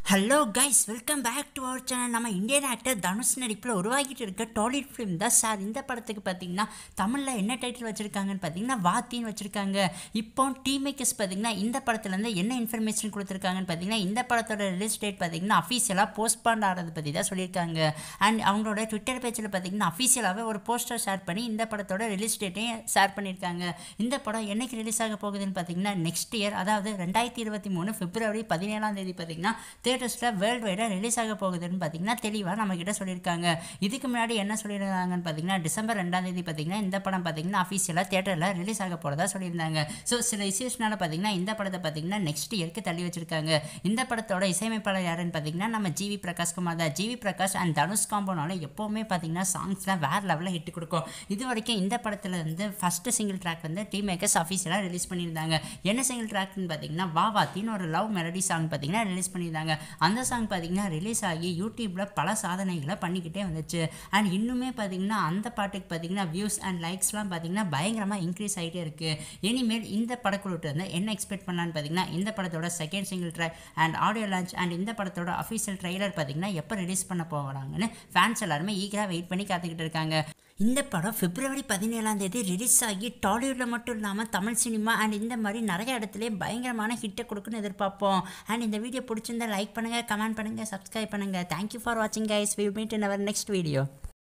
hello guys welcome back to our channel நம்ம Indian actor Dhanush நடிப்பில் உருவாகிட்டு இருக்க டாலிவுட் ஃபிலிம் தான் சார் இந்த படத்துக்கு பார்த்தீங்கன்னா தமிழில் என்ன டைட்டில் வச்சுருக்காங்கன்னு பார்த்தீங்கன்னா வாத்தின்னு வச்சுருக்காங்க இப்போ டீம் மேக்கர்ஸ் பார்த்தீங்கன்னா இந்த படத்துலேருந்து என்ன இன்ஃபர்மேஷன் கொடுத்துருக்காங்கன்னு பார்த்தீங்கன்னா இந்த படத்தோட ரிலீஸ் டேட் பார்த்தீங்கன்னா அஃபீஷியலாக போஸ்ட்பாண்ட் ஆகிறது பற்றி தான் சொல்லியிருக்காங்க அண்ட் அவங்களோட ட்விட்டர் பேஜில் பார்த்தீங்கன்னா அஃபீஷியலாகவே ஒரு போஸ்டர் ஷேர் பண்ணி இந்த படத்தோட ரிலீஸ் டேட்டையும் ஷேர் பண்ணியிருக்காங்க இந்த படம் என்னைக்கு ரிலீஸ் ஆக போகுதுன்னு பார்த்தீங்கன்னா நெக்ஸ்ட் இயர் அதாவது ரெண்டாயிரத்தி இருபத்தி மூணு பிப்ரவரி பதினேழாம் தேதி பார்த்தீங்கன்னா தேட்டர்ஸில் வேர்ல்டு வைடாக ரிலீஸ் ஆக போகுதுன்னு பார்த்தீங்கன்னா தெளிவாக நம்மக்கிட்ட சொல்லியிருக்காங்க இதுக்கு முன்னாடி என்ன சொல்லியிருந்தாங்கன்னு பார்த்தீங்கன்னா டிசம்பர் ரெண்டாம் தேதி பார்த்தீங்கன்னா இந்த படம் பார்த்தீங்கன்னா அஃபீஷியலாக தேட்டரில் ரிலீஸ் ஆக போகிறதா சொல்லியிருந்தாங்க ஸோ சில இஷ்யூஸ்னால பார்த்தீங்கன்னா இந்த படத்தை பார்த்தீங்கன்னா நெக்ஸ்ட் இயர்க்கு தள்ளி வச்சிருக்காங்க இந்த படத்தோட இசையமைப்பாளர் யாருன்னு பார்த்தீங்கன்னா நம்ம ஜிவி பிரகாஷ் குமார் தான் ஜிவி பிரகாஷ் அண்ட் தனுஷ் காம்போனால எப்போவுமே பார்த்தீங்கன்னா சாங்ஸ்லாம் வேறு லெவலில் ஹிட் கொடுக்கும் இது வரைக்கும் இந்த படத்தில் வந்து ஃபஸ்ட்டு சிங்கிள் ட்ராக் வந்து டீம் மேக்கர்ஸ் அஃபீஷியலாக ரிலீஸ் பண்ணியிருந்தாங்க என்ன சிங்கிள் ட்ராக்னு பார்த்தீங்கன்னா வா வாத்தின்னு ஒரு லவ் மெலடி சாங் பார்த்தீங்கன்னா ரிலீஸ் பண்ணியிருந்தாங்க அந்த சாங் பார்த்தீங்கன்னா ரிலீஸ் ஆகி யூடியூப்பில் பல சாதனைகளை பண்ணிக்கிட்டே வந்துச்சு அண்ட் இன்னுமே பார்த்தீங்கன்னா அந்த பாட்டுக்கு பார்த்தீங்கன்னா வியூஸ் அண்ட் லைக்ஸ்லாம் பார்த்தீங்கன்னா பயங்கரமாக இன்க்ரீஸ் ஆகிட்டே இருக்குது இனிமேல் இந்த படக்குழுட்டு வந்து என்ன எக்ஸ்பெக்ட் பண்ணலான்னு பார்த்தீங்கன்னா இந்த படத்தோட second single track and audio launch and இந்த படத்தோட அஃபீஷியல் ட்ரைலர் பார்த்தீங்கன்னா எப்போ ரிலீஸ் பண்ண போகிறாங்கன்னு ஃபேன்ஸ் எல்லாருமே ஈகராக வெயிட் பண்ணி காத்துக்கிட்டு இருக்காங்க இந்த படம் பிப்ரவரி பதினேழாம் தேதி ரிலீஸ் ஆகி டாலிவுட்டில் மட்டும் இல்லாமல் தமிழ் சினிமா அண்ட் இந்த மாதிரி நிறைய இடத்துல பயங்கரமான ஹிட்டை கொடுக்குன்னு எதிர்பார்ப்போம் அண்ட் இந்த வீடியோ பிடிச்சிருந்தா லைக் பண்ணுங்கள் கமெண்ட் பண்ணுங்கள் சப்ஸ்கிரைப் பண்ணுங்கள் தேங்க்யூ ஃபார் வாட்சிங் guys will meet in our next video